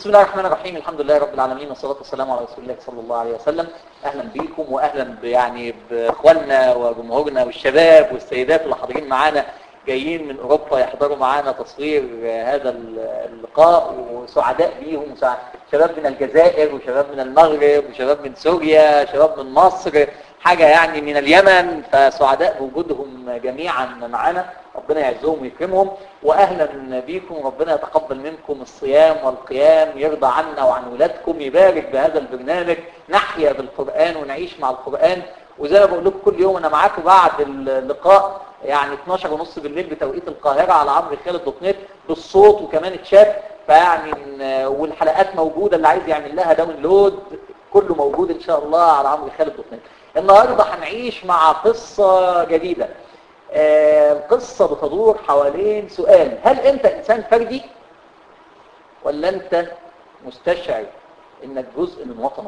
بسم الله الرحمن الرحيم الحمد لله رب العالمين والصلاة والسلام على رسول الله صلى الله عليه وسلم أهلا بيكم وأهلا ب- يعني بإخواننا وجمهورنا والشباب والسيدات اللي حاضرين معانا جايين من أوروبا يحضروا معانا تصوير هذا اللقاء وسعداء بيهم وسع- شباب من الجزائر وشباب من المغرب وشباب من سوريا شباب من مصر حاجة يعني من اليمن فسعداء بوجودهم جميعا معانا ربنا يعزهم ويكرمهم واهلا بيكم ربنا يتقبل منكم الصيام والقيام يرضى عنا وعن ولادكم يبارك بهذا البرنامج نحيا بالقرآن ونعيش مع القرآن وزي ما بقول لكم كل يوم انا معاكم بعد اللقاء يعني 12 ونص بالليل بتوقيت القاهرة على عمرو خالد دوت نت بالصوت وكمان اتشاف فيعني إن- والحلقات موجودة اللي عايز يعمل لها داونلود كله موجود ان شاء الله على عمرو خالد دوت نت النهارده هنعيش مع قصة جديدة آه، القصة بتدور حوالين سؤال هل انت انسان فردي ولا انت مستشعر انك جزء من وطنك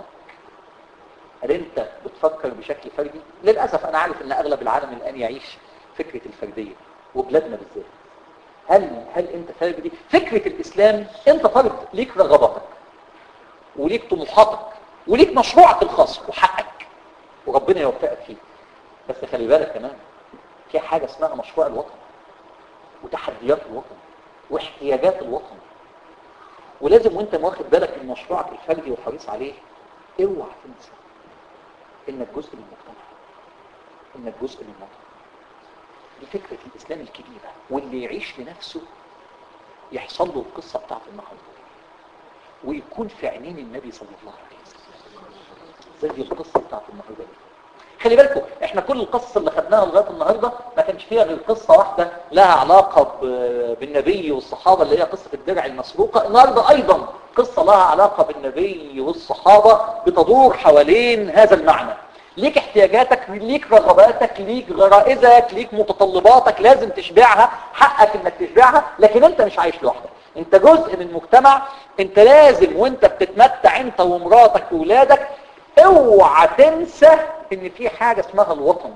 هل انت بتفكر بشكل فردي للأسف انا عارف ان اغلب العالم الان يعيش فكرة الفردية وبلادنا بالذات هل هل انت فردي فكرة الاسلام انت فرد ليك رغباتك وليك طموحاتك وليك مشروعك الخاص وحقك وربنا يوفقك فيه بس خلي بالك كمان في حاجة اسمها مشروع الوطن وتحديات الوطن واحتياجات الوطن ولازم وانت واخد بالك من مشروعك الفردي وحريص عليه اوعى تنسى انك جزء من المجتمع انك جزء من الوطن دي فكرة الاسلام الكبيرة واللي يعيش لنفسه يحصل له القصة بتاعت النهارده ويكون في عينين النبي صلى الله عليه وسلم زي القصة بتاعت النهارده دي خلي بالكم احنا كل القصص اللي خدناها لغايه النهارده ما كانش فيها غير قصه واحده لها علاقه ب- بالنبي والصحابه اللي هي قصه الدرع المسروقه النهارده ايضا قصه لها علاقه بالنبي والصحابه بتدور حوالين هذا المعنى ليك احتياجاتك ليك رغباتك ليك غرائزك ليك متطلباتك لازم تشبعها حقك انك تشبعها لكن انت مش عايش لوحدك انت جزء من مجتمع انت لازم وانت بتتمتع انت ومراتك واولادك اوعى تنسى ان في حاجة اسمها الوطن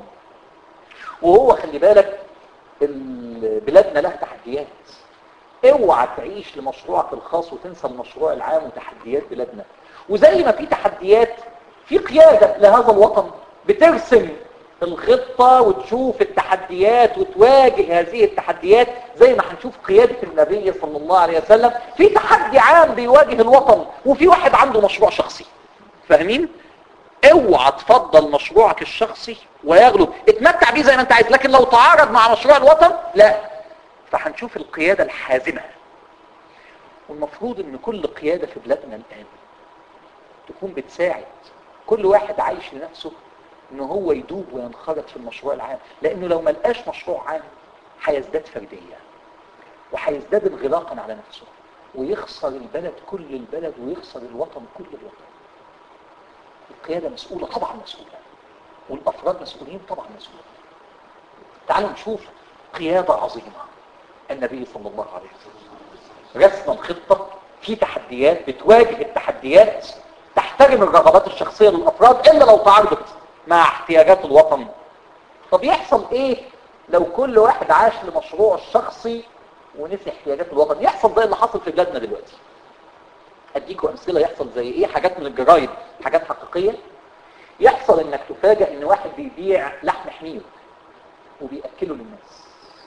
وهو خلي بالك ال- بلادنا لها تحديات اوعى تعيش لمشروعك الخاص وتنسى المشروع العام وتحديات بلادنا وزي ما في تحديات في قيادة لهذا الوطن بترسم الخطة وتشوف التحديات وتواجه هذه التحديات زي ما هنشوف قيادة النبي صلى الله عليه وسلم في تحدي عام بيواجه الوطن وفي واحد عنده مشروع شخصي فاهمين؟ اوعى تفضل مشروعك الشخصي ويغلب اتمتع بيه زي ما انت عايز لكن لو تعارض مع مشروع الوطن لا فهنشوف القيادة الحازمة والمفروض ان كل قيادة في بلادنا الان تكون بتساعد كل واحد عايش لنفسه ان هو يدوب وينخرط في المشروع العام لانه لو ما لقاش مشروع عام هيزداد فردية وهيزداد انغلاقا على نفسه ويخسر البلد كل البلد ويخسر الوطن كل الوطن القيادة مسؤولة طبعا مسؤولة والأفراد مسؤولين طبعا مسؤولين تعالوا نشوف قيادة عظيمة النبي صلى الله عليه وسلم رسم الخطة في تحديات بتواجه التحديات تحترم الرغبات الشخصية للأفراد إلا لو تعارضت مع احتياجات الوطن طب يحصل إيه لو كل واحد عاش لمشروعه الشخصي ونسي احتياجات الوطن يحصل زي اللي حصل في بلادنا دلوقتي اديكوا امثله يحصل زي ايه حاجات من الجرايد حاجات حقيقيه يحصل انك تفاجئ ان واحد بيبيع لحم حمير وبياكله للناس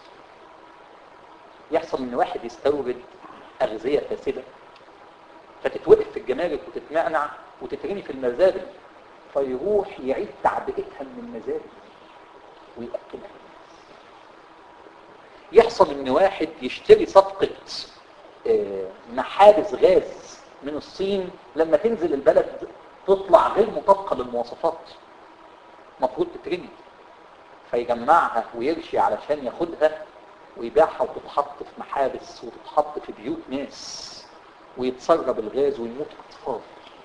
يحصل ان واحد يستورد اغذيه فاسده فتتوقف في الجمارك وتتمعنع وتترمي في المزابل فيروح يعيد تعبئتها من المزابل ويأكلها للناس يحصل ان واحد يشتري صفقة آه، محابس غاز من الصين لما تنزل البلد تطلع غير مطابقة للمواصفات مفروض تترمي فيجمعها ويرشي علشان ياخدها ويبيعها وتتحط في محابس وتتحط في بيوت ناس ويتسرب الغاز ويموت اطفال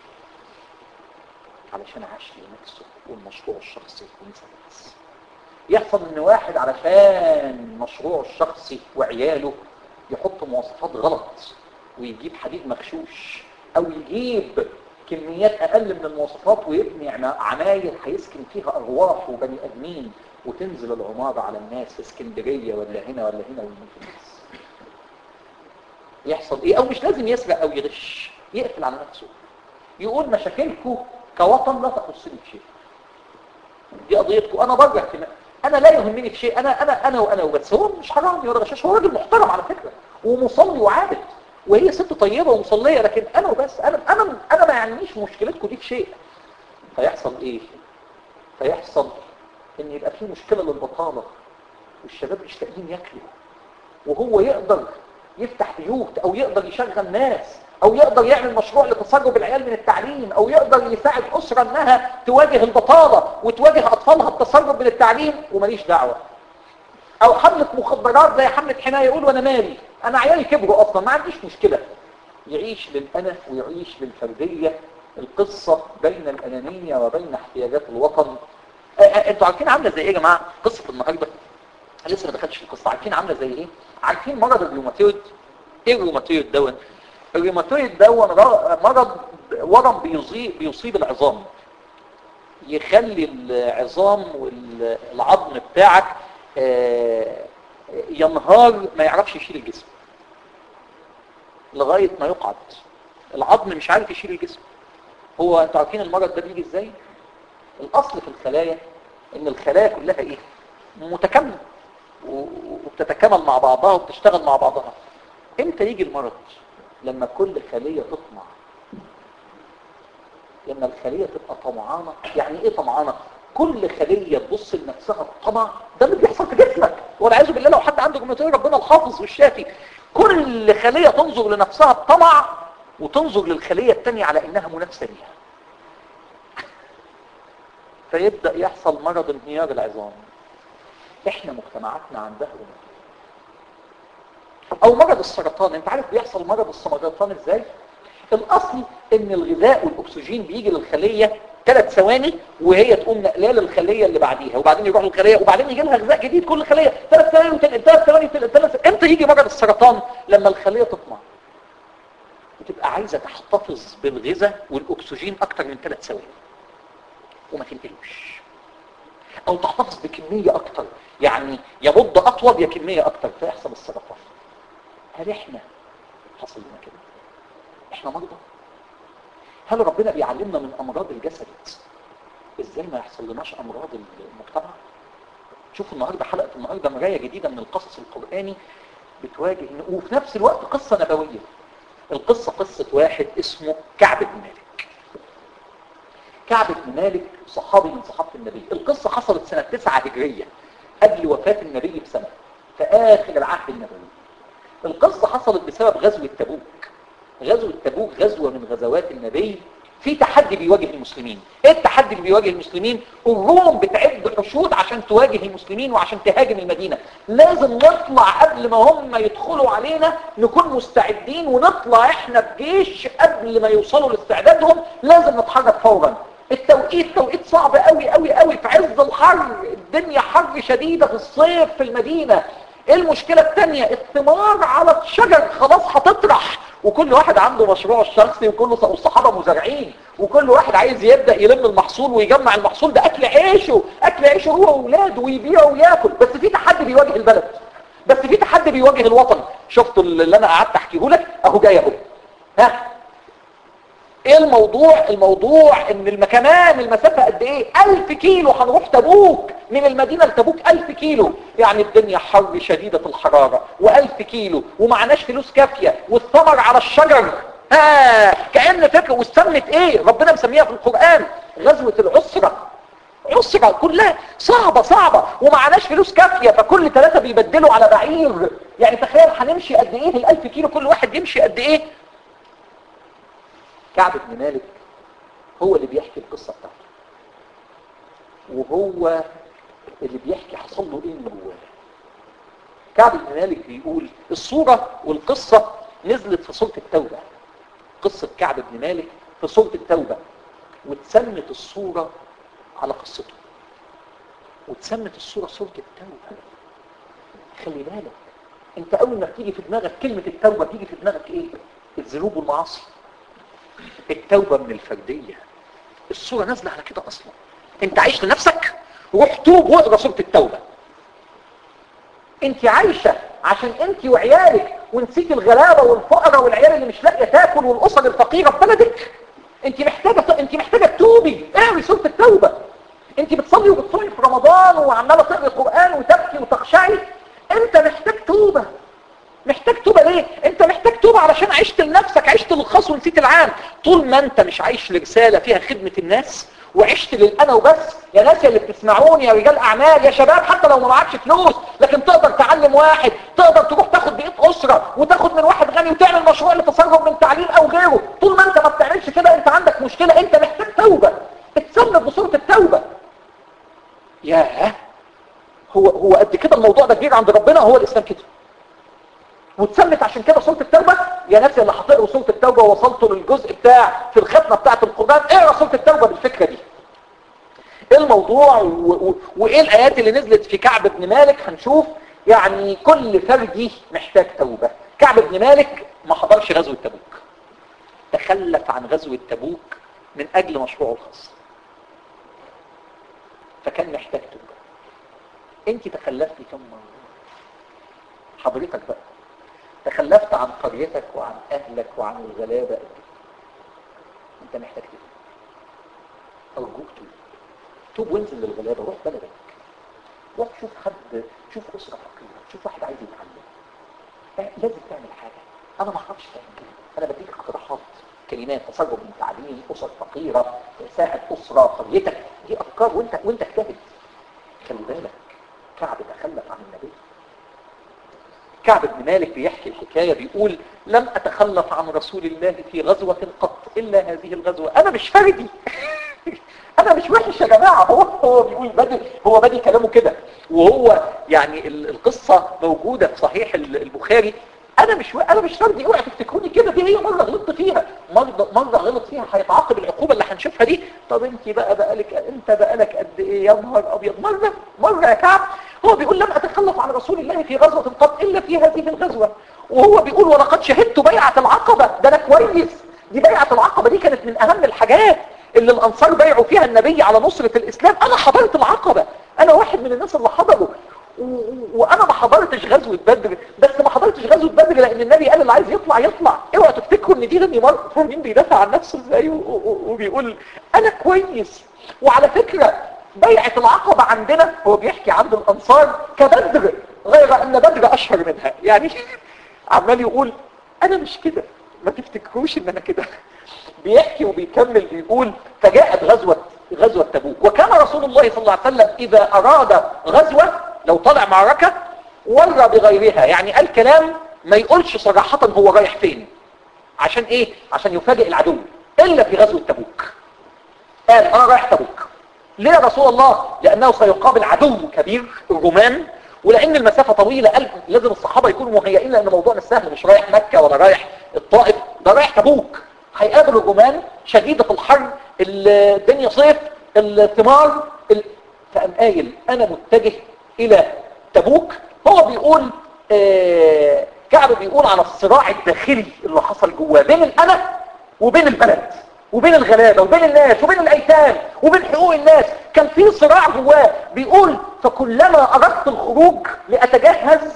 علشان عاش لنفسه والمشروع الشخصي ونسى الناس يحصل ان واحد علشان مشروعه الشخصي وعياله يحط مواصفات غلط ويجيب حديد مغشوش او يجيب كميات اقل من المواصفات ويبني عما- عماير هيسكن فيها ارواح وبني ادمين وتنزل العمارة على الناس في اسكندرية ولا هنا ولا هنا ويموت الناس يحصل ايه او مش لازم يسرق او يغش يقفل على نفسه يقول مشاكلكم كوطن لا تخصني في شيء دي قضيتكم انا بره اهتمام انا لا يهمني في شيء انا انا انا وانا وبس هو مش حرامي ولا غشاش هو راجل محترم على فكره ومصلي وعابد وهي ست طيبه ومصليه لكن انا وبس انا انا انا ما يعنيش مشكلتكم دي في شيء فيحصل ايه فيحصل ان يبقى في مشكله للبطاله والشباب مش لاقيين ياكلوا وهو يقدر يفتح بيوت او يقدر يشغل ناس او يقدر يعمل مشروع لتسرب العيال من التعليم او يقدر يساعد اسره انها تواجه البطاله وتواجه اطفالها التسرب من التعليم وماليش دعوه او حمله مخدرات زي حمله حمايه يقول وانا مالي انا عيالي كبروا اصلا ما عنديش مشكله يعيش للانا ويعيش للفرديه القصه بين الانانيه وبين احتياجات الوطن آه، آه، انتوا عارفين عامله زي ايه يا جماعه قصه النهارده لسه ما دخلتش في القصه عارفين عامله زي ايه عارفين مرض الروماتويد ايه الروماتويد دون الروماتويد دون را- مرض ورم بيصيب بيصيب العظام يخلي العظام والعظم بتاعك آه، ينهار ما يعرفش يشيل الجسم لغاية ما يقعد العظم مش عارف يشيل الجسم هو انتوا عارفين المرض ده بيجي ازاي الاصل في الخلايا ان الخلايا كلها ايه متكامله و- وبتتكامل مع بعضها وبتشتغل مع بعضها امتى يجي المرض لما كل خلية تطمع لما الخلية تبقى طمعانة يعني ايه طمعانة كل خلية تبص لنفسها بطمع ده اللي بيحصل في جسمك والعياذ بالله لو حد عنده روماتويد ربنا الحافظ والشافي كل خلية تنظر لنفسها بطمع وتنظر للخلية التانية على انها منافسة ليها فيبدأ يحصل مرض انهيار العظام احنا مجتمعاتنا عندها روماتويد او مرض السرطان انت عارف بيحصل مرض السرطان ازاي الاصل ان الغذاء والاكسجين بيجي للخليه ثلاث ثواني وهي تقوم نقلاه للخليه اللي بعديها وبعدين يروح للخليه وبعدين يجي لها غذاء جديد كل خليه ثلاث ثواني وتنقل ثلاث ثواني وتنقل ثلاث امتى يجي مرض السرطان لما الخليه تطمع وتبقى عايزه تحتفظ بالغذاء والاكسجين اكتر من ثلاث ثواني وما تنقلوش او تحتفظ بكميه اكتر يعني يا مده اطول يا كميه اكتر فيحصل السرطان هل احنا حصل لنا كده احنا مرضى هل ربنا بيعلمنا من امراض الجسد ازاي ما يحصل لناش امراض المجتمع شوفوا النهارده حلقه النهارده مرايه جديده من القصص القراني بتواجه وفي نفس الوقت قصه نبويه القصه قصه واحد اسمه كعب بن مالك كعب بن مالك صحابي من صحابه النبي القصه حصلت سنه 9 هجريه قبل وفاه النبي بسنه في اخر العهد النبوي القصة حصلت بسبب غزوة تبوك غزوة تبوك غزوة من غزوات النبي في تحدي بيواجه المسلمين ايه التحدي اللي بيواجه المسلمين الروم بتعد حشود عشان تواجه المسلمين وعشان تهاجم المدينة لازم نطلع قبل ما هم يدخلوا علينا نكون مستعدين ونطلع احنا بجيش قبل ما يوصلوا لاستعدادهم لازم نتحرك فورا التوقيت توقيت صعب قوي قوي قوي في عز الحر الدنيا حر شديدة في الصيف في المدينة ايه المشكلة التانية الثمار على الشجر خلاص هتطرح وكل واحد عنده مشروع الشخصي وكل الصحابة مزارعين وكل واحد عايز يبدأ يلم المحصول ويجمع المحصول ده اكل عيشه اكل عيشه هو واولاده ويبيع وياكل بس في تحدي بيواجه البلد بس في تحدي بيواجه الوطن شفتوا اللي انا قعدت احكيه لك اهو جاي اهو ها ايه الموضوع الموضوع ان المكانان المسافة قد ايه الف كيلو هنروح تبوك من المدينة لتبوك الف كيلو يعني الدنيا حر شديدة الحرارة والف كيلو ومعناش فلوس كافية والثمر على الشجر ها كأن فكرة واستنت ايه ربنا مسميها في القرآن غزوة العسرة عسرة كلها صعبة صعبة ومعناش فلوس كافية فكل ثلاثة بيبدلوا على بعير يعني تخيل هنمشي قد ايه الالف كيلو كل واحد يمشي قد ايه كعب بن مالك هو اللي بيحكي القصة بتاعته وهو اللي بيحكي حصل له ايه من جواه كعب بن مالك بيقول الصورة والقصة نزلت في سورة التوبة قصة كعب بن مالك في سورة التوبة واتسمت الصورة على قصته واتسمت الصورة سورة التوبة خلي بالك انت اول ما بتيجي في دماغك كلمة التوبة تيجي في دماغك ايه الذنوب والمعاصي التوبة من الفردية الصورة نازلة على كده اصلا انت عايش لنفسك روح توب واقرا سورة التوبة انت عايشة عشان انت وعيالك ونسيت الغلابة والفقراء والعيال اللي مش لاقية تاكل والاسر الفقيرة في بلدك انت محتاجة انت محتاجة تتوبي اعملي سورة التوبة انت بتصلي وبتصومي في رمضان وعمالة تقري القرآن وتبكي وتخشعي انت محتاج توبة محتاج توبة ليه انت محتاج توبة علشان عشت لنفسك عشت للخاص ونسيت العام طول ما انت مش عايش لرسالة فيها خدمة الناس وعشت للأنا وبس يا ناس اللي بتسمعوني يا رجال أعمال يا شباب حتى لو ما معكش فلوس لكن تقدر تعلم واحد تقدر تروح تاخد بقية أسرة وتاخد من واحد غني وتعمل مشروع لتصرف من تعليم أو غيره طول ما انت ما بتعملش كده انت عندك مشكلة انت محتاج توبة اتسمى بصورة التوبة ياه هو هو قد كده الموضوع ده كبير عند ربنا هو الإسلام كده واتسمت عشان كده سورة التوبة يا ناس اللي هتقروا سورة التوبة ووصلتوا للجزء بتاع في الختمة بتاعة القرآن اقرا سورة التوبة بالفكرة دي ايه الموضوع و... و... وايه الايات اللي نزلت في كعب بن مالك هنشوف يعني كل فردي محتاج توبة كعب بن مالك ما حضرش غزوة تبوك تخلف عن غزوة تبوك من اجل مشروعه الخاص فكان محتاج توبة انت تخلفتي كم مرة حضرتك بقى تخلفت عن قريتك وعن اهلك وعن الغلابة انت محتاج توب ارجوك توب توب وانزل للغلابة روح بلدك روح شوف حد شوف اسرة فقيرة شوف واحد عايز يتعلم لازم تعمل حاجة انا ما اعرفش تعمل كده انا بديك اقتراحات كلمات تصرف من تعليم اسر فقيرة ساعد اسرة قريتك دي افكار وانت وانت اجتهد خلي بالك كعب تخلف عن النبي كعب بن مالك بيحكي الحكاية بيقول لم أتخلف عن رسول الله في غزوة قط إلا هذه الغزوة أنا مش فردي أنا مش وحش يا جماعة هو هو بيقول بدي هو بدي كلامه كده وهو يعني القصة موجودة في صحيح البخاري أنا مش و... أنا مش فردي اوعى تفتكروني كده دي هي مرة غلطت فيها مرة مرة غلط فيها هيتعاقب العقوبة اللي هنشوفها دي طب أنت بقى بقالك أنت بقالك قد إيه يا نهار أبيض مرة مرة يا كعب هو بيقول لم أتخلف عن رسول الله في غزوة قط إلا في هذه الغزوة وهو بيقول ولقد شهدت بيعة العقبة ده أنا كويس دي بيعة العقبة دي كانت من أهم الحاجات اللي الأنصار بيعوا فيها النبي على نصرة الإسلام أنا حضرت العقبة أنا واحد من الناس اللي حضروا وانا ما حضرتش غزوة بدر بس ما حضرتش غزوة بدر لان النبي قال اللي عايز يطلع يطلع اوعى تفتكروا ان دي رمي مرة مين بيدافع عن نفسه ازاي وبيقول انا كويس وعلى فكرة بيعة العقبة عندنا هو بيحكي عند الانصار كبدر غير ان بدر اشهر منها يعني عمال يقول انا مش كده ما تفتكروش ان انا كده بيحكي وبيكمل بيقول فجاءت غزوة غزوة تبوك وكان رسول الله صلى الله عليه وسلم اذا اراد غزوة لو طلع معركة ورى بغيرها يعني قال كلام ما يقولش صراحة هو رايح فين عشان ايه عشان يفاجئ العدو الا في غزوة تبوك قال انا رايح تبوك ليه يا رسول الله لانه سيقابل عدو كبير الرومان ولان المسافة طويلة قال لازم الصحابة يكونوا مهيئين لان الموضوع مش سهل مش رايح مكة ولا رايح الطائف ده رايح تبوك هيقابل الرومان شديدة الحر الدنيا صيف الثمار ال... فقام قايل انا متجه الى تبوك هو بيقول آه كعب بيقول على الصراع الداخلي اللي حصل جواه بين الانا وبين البلد وبين الغلابة وبين الناس وبين الايتام وبين حقوق الناس كان في صراع جواه بيقول فكلما اردت الخروج لاتجهز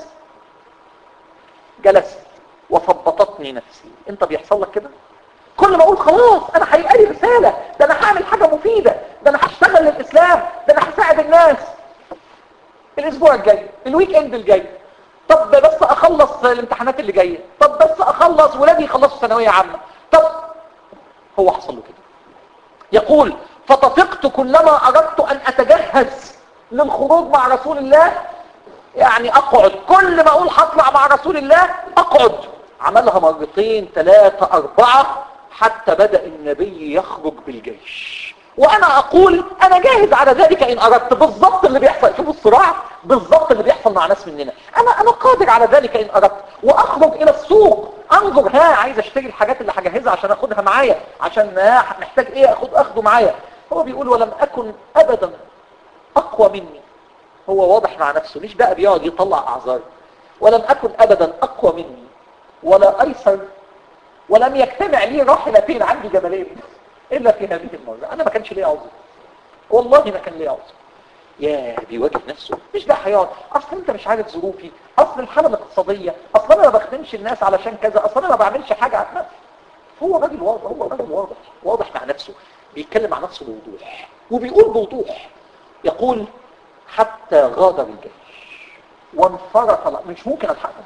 جلست وثبطتني نفسي انت بيحصل لك كده كل ما اقول خلاص انا هيبقى لي رسالة ده انا هعمل حاجة مفيدة ده انا هشتغل للاسلام ده انا هساعد الناس الاسبوع الجاي الويك اند الجاي طب بس اخلص الامتحانات اللي جايه طب بس اخلص ولادي يخلصوا ثانويه عامه طب هو حصل له كده يقول فطفقت كلما اردت ان اتجهز للخروج مع رسول الله يعني اقعد كل ما اقول هطلع مع رسول الله اقعد عملها مرتين ثلاثة اربعة حتى بدأ النبي يخرج بالجيش وانا اقول انا جاهز على ذلك ان اردت بالضبط اللي بيحصل شوفوا الصراع بالضبط اللي بيحصل مع ناس مننا انا انا قادر على ذلك ان اردت واخرج الى السوق انظر ها عايز اشتري الحاجات اللي هجهزها عشان اخدها معايا عشان ها محتاج ايه اخد اخده معايا هو بيقول ولم اكن ابدا اقوى مني هو واضح مع نفسه مش بقى بيقعد يطلع اعذار ولم اكن ابدا اقوى مني ولا ايسر ولم يجتمع لي راحلتين عندي جمالين إلا في هذه المرة أنا ما كانش لي عذر والله ما كان لي عذر يا بيواجه نفسه مش ده حياة اصل انت مش عارف ظروفي اصل الحالة الاقتصادية اصل انا ما بخدمش الناس علشان كذا اصل انا ما بعملش حاجة عن هو راجل واضح هو راجل واضح واضح مع نفسه بيتكلم مع نفسه بوضوح وبيقول بوضوح يقول حتى غادر الجيش وانفرط مش ممكن الحقهم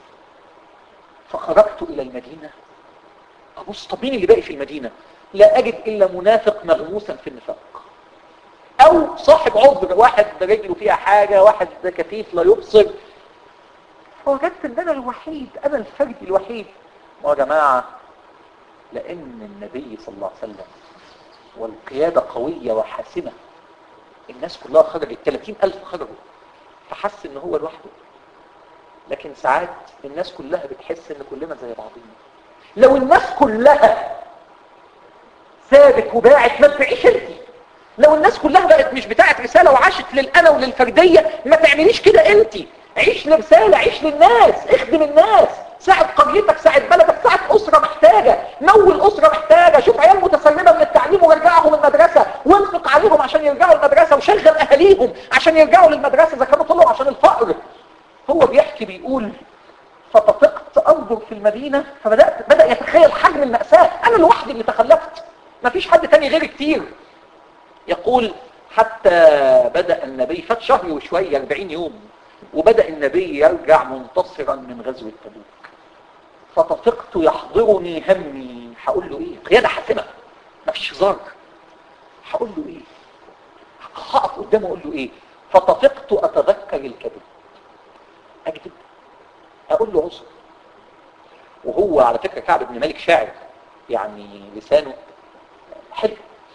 فخرجت الى المدينة ابص طب مين اللي باقي في المدينة لا اجد الا منافق مغموسا في النفاق او صاحب عذر واحد رجله فيها حاجة واحد كفيف لا يبصر فوجدت ان انا الوحيد انا الفرد الوحيد يا جماعة لان النبي صلى الله عليه وسلم والقيادة قوية وحاسمة الناس كلها خرجت 30 ألف خرجوا فحس ان هو لوحده لكن ساعات الناس كلها بتحس ان كلنا زي بعضنا لو الناس كلها سابت وباعت ما تبيعيش انت لو الناس كلها بقت مش بتاعت رسالة وعاشت للأنا وللفردية ما تعمليش كده انت عيش لرسالة عيش للناس اخدم الناس ساعد قريتك ساعد بلدك ساعد أسرة محتاجة مول أسرة محتاجة شوف عيال متسربة من التعليم ورجعهم المدرسة وانفق عليهم عشان يرجعوا المدرسة وشغل أهاليهم عشان يرجعوا للمدرسة إذا كانوا طلعوا عشان الفقر هو بيحكي بيقول فطفقت أنظر في المدينة فبدأت بدأ يتخيل حجم المأساة أنا لوحدي اللي تخلفت مفيش حد تاني غيري كتير يقول حتى بدأ النبي فات شهر وشوية 40 يوم وبدأ النبي يرجع منتصرا من غزوة تبوك فطفقت يحضرني همي هقول له ايه قيادة حاسمة مفيش هزار هقول له ايه هقف قدامه اقول له ايه فطفقت اتذكر الكذب اكذب اقول له عذر وهو على فكرة كعب بن مالك شاعر يعني لسانه حلو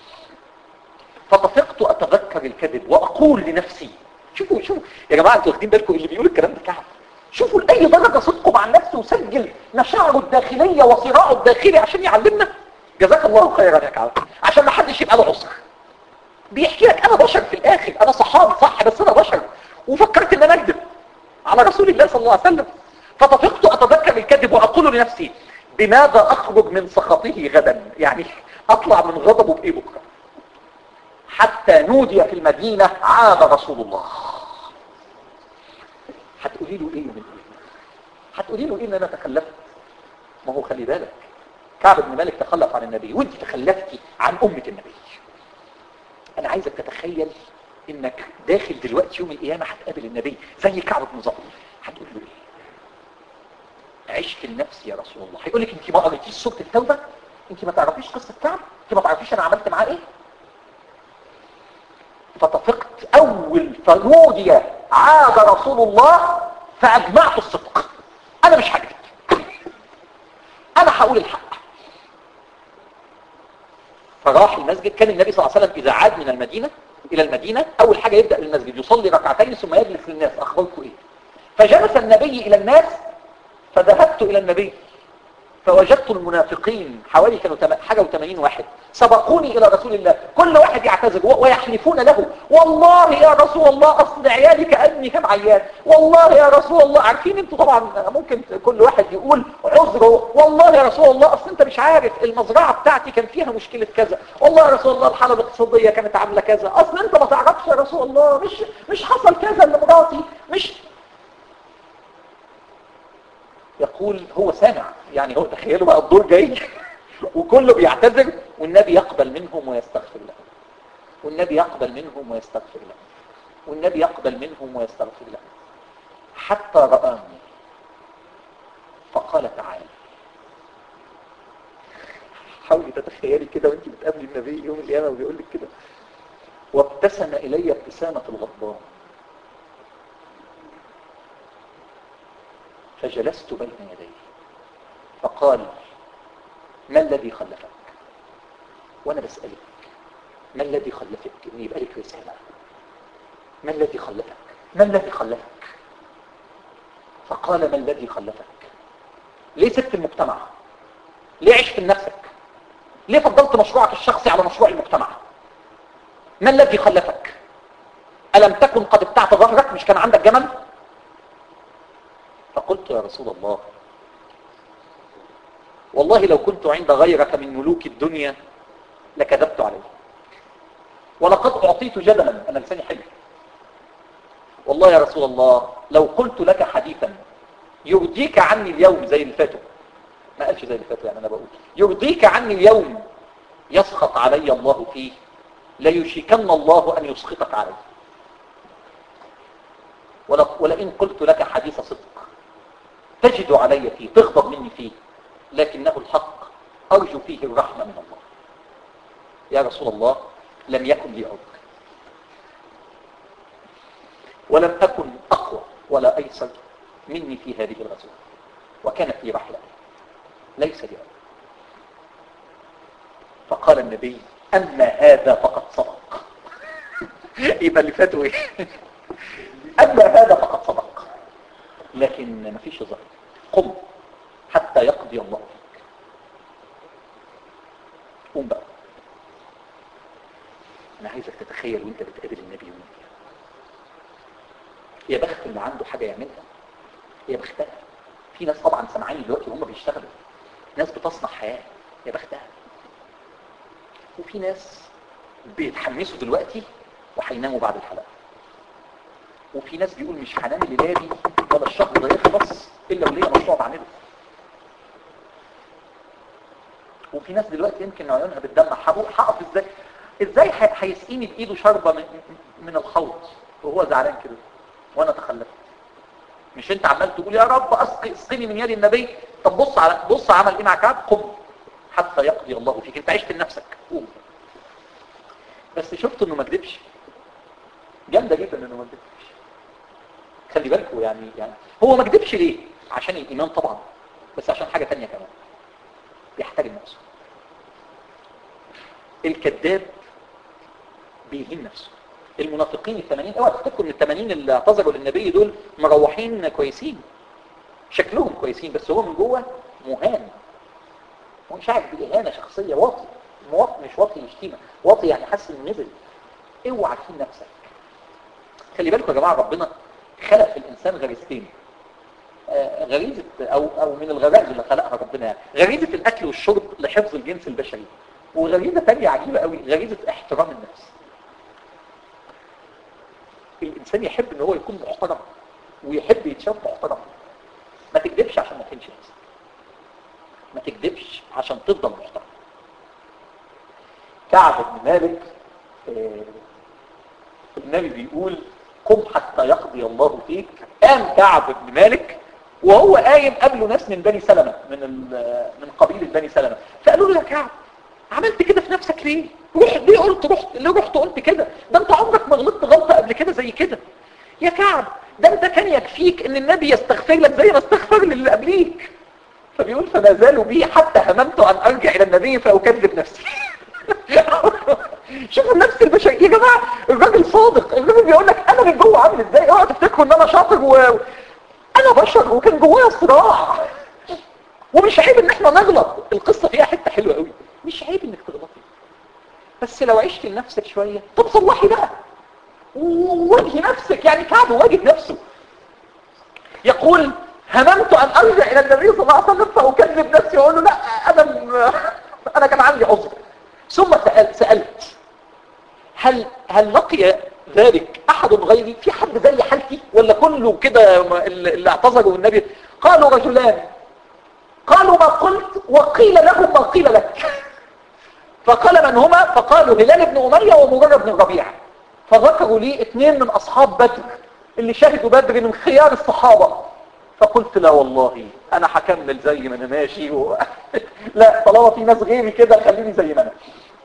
فطفقت اتذكر الكذب واقول لنفسي شوفوا شوفوا يا جماعه انتوا واخدين بالكم اللي بيقول الكلام ده كعب شوفوا لاي درجه صدقه مع نفسه وسجل مشاعره الداخليه وصراعه الداخلي عشان يعلمنا جزاك الله خيرا يا كعب عشان ما حدش يبقى له عذر بيحكي لك انا بشر في الاخر انا صحابي صح بس انا بشر وفكرت ان انا اكذب على رسول الله صلى الله عليه وسلم فطفقت اتذكر الكذب واقول لنفسي بماذا اخرج من سخطه غدا يعني اطلع من غضبه بايه بكره حتى نودي في المدينة عاد رسول الله هتقولي له ايه من ايه هتقولي له ايه ان انا تخلفت ما هو خلي بالك كعب بن مالك تخلف عن النبي وانت تخلفتي عن أمة النبي انا عايزك تتخيل انك داخل دلوقتي يوم القيامة هتقابل النبي زي كعب بن زهر هتقول له ايه عشت لنفسي يا رسول الله هيقول لك انت ما قريتيش سوره التوبه انت ما تعرفيش قصه كعب انت ما تعرفيش انا عملت معاه ايه فطفقت اول فنودي عاد رسول الله فاجمعت الصدق انا مش هكذب انا هقول الحق فراح المسجد كان النبي صلى الله عليه وسلم اذا عاد من المدينه الى المدينه اول حاجه يبدا للمسجد يصلي ركعتين ثم يجلس للناس اخبركم ايه فجلس النبي الى الناس فذهبت الى النبي فوجدت المنافقين حوالي كانوا تم... حاجة وثمانين واحد سبقوني إلى رسول الله كل واحد يعتذر و... ويحلفون له والله يا رسول الله أصل عيالي كأني كم عيال والله يا رسول الله عارفين انتوا طبعا ممكن كل واحد يقول عذره والله يا رسول الله أصل انت مش عارف المزرعة بتاعتي كان فيها مشكلة كذا والله يا رسول الله الحالة الاقتصادية كانت عاملة كذا أصل انت ما تعرفش يا رسول الله مش مش حصل كذا لمراتي مش يقول هو سامع يعني هو تخيلوا بقى الدور جاي وكله بيعتذر والنبي يقبل منهم ويستغفر لهم والنبي يقبل منهم ويستغفر لهم والنبي يقبل منهم ويستغفر لهم حتى رآني فقال تعالى حاولي تتخيلي كده وانت بتقابلي النبي يوم القيامة وبيقول لك كده وابتسم إلي ابتسامة الغضبان فجلست بين يديه فقال ما الذي خلفك وانا بسألك ما الذي خلفك ان يبقى لك رسالة ما الذي خلفك ما الذي خلفك فقال ما الذي خلفك ليه سبت المجتمع ليه عشت لنفسك ليه فضلت مشروعك الشخصي على مشروع المجتمع ما الذي خلفك ألم تكن قد ابتعت ظهرك مش كان عندك جمل فقلت يا رسول الله والله لو كنت عند غيرك من ملوك الدنيا لكذبت عليه ولقد أعطيت جدلا أنا لساني حلو والله يا رسول الله لو قلت لك حديثا يرضيك عني اليوم زي اللي فاتوا ما قالش زي اللي فاتوا يعني انا بقول يرضيك عني اليوم يسخط علي الله فيه ليشيكن الله ان يسخطك عليه ول- ولئن قلت لك حديث صدق تجد علي فيه تغضب مني فيه لكنه الحق ارجو فيه الرحمه من الله يا رسول الله لم يكن لي عذر ولم أكن أقوى ولا أيسر مني في هذه الغزوة وكانت لي رحلة ليس لي عذر فقال النبي أما هذا فقد صدق يبقى اللي فاتوا ايه أما هذا فقد صدق لكن ما فيش ظهر قم حتى يقضي الله فيك قم بقى انا عايزك تتخيل وانت بتقابل النبي وانت يا بخت اللي عنده حاجة يعملها يا بختها في ناس طبعا سامعين دلوقتي وهم بيشتغلوا ناس بتصنع حياة يا بختها وفي ناس بيتحمسوا دلوقتي وهيناموا بعد الحلقة وفي ناس بيقول مش هنام الليلة دي ولا الشهر ده يخلص الا وليا مشروع بعمله وفي ناس دلوقتي يمكن عيونها بتدمع هروح هقف ازاي ازاي ه- هيسقيني بايده شربة من, من الحوض وهو زعلان كده وانا تخلفت مش انت عمال تقول يا رب اسقي اسقني من يد النبي طب بص على بص عمل ايه مع كعب قم حتى يقضي الله فيك انت عشت لنفسك قوم بس شفت انه ما كذبش جامده جدا انه ما كذبش خلي بالكوا يعني يعني هو ما كذبش ليه عشان الايمان طبعا بس عشان حاجه تانية كمان بيحترم نفسه الكذاب بيهين نفسه المنافقين الثمانين اوعى تفتكروا ان الثمانين اللي اعتذروا للنبي دول مروحين كويسين شكلهم كويسين بس هو من جوه مهان هو مش عارف بإهانة شخصية واطي مواطي مش واطي يشتيمة واطي يعني حاسس انه نزل اوعى تهين نفسك خلي بالكم يا جماعة ربنا خلق في الإنسان غريزتين آه، غريزة أو, أو من الغرائز اللي خلقها ربنا يعني غريزة الأكل والشرب لحفظ الجنس البشري وغريزة تانية عجيبة قوي غريزة احترام النفس الإنسان يحب إن هو يكون محترم ويحب يتشاف محترم ما تكذبش عشان ما تهينش نفسك ما تكذبش عشان تفضل محترم كعب بن مالك آه، النبي بيقول قم حتى يقضي الله فيك قام كعب بن مالك وهو قايم قبله ناس من بني سلمة من ال- من قبيلة بني سلمة فقالوا له يا كعب عملت كده في نفسك ليه روح ليه قلت رحت ليه رحت قلت كده ده انت عمرك ما غلطت غلطة قبل كده زي كده يا كعب ده انت كان يكفيك ان النبي يستغفر لك زي ما استغفر للي قبليك فبيقول فما زالوا بي حتى هممت ان ارجع الى النبي فاكذب نفسي شوفوا النفس البشرية يا جماعة الراجل صادق الراجل بيقول لك انا من جوه عامل ازاي اوعى تفتكروا ان انا شاطر و... انا بشر وكان جوايا صراع ومش عيب ان احنا نغلط القصة فيها حتة حلوة قوي مش عيب انك تغلطي بس لو عشت لنفسك شوية طب صلحي بقى وواجهي نفسك يعني كعب واجه نفسه يقول هممت ان ارجع الى النبي صلى الله عليه وسلم فاكذب نفسي واقول له لا انا م- انا كان عندي عذر ثم سأل سألت هل هل لقي ذلك احد غيري في حد زي حالتي ولا كله كده ما- اللي اللي اعتذروا النبي قالوا رجلان قالوا ما قلت وقيل لهم ما قيل لك فقال من هما فقالوا هلال بن أمية ومرارة بن الربيع فذكروا لي اثنين من أصحاب بدر اللي شهدوا بدر من خيار الصحابة فقلت لا والله أنا هكمل زي ما أنا ماشي و... لا طالما في ناس غيري كده خليني زي ما أنا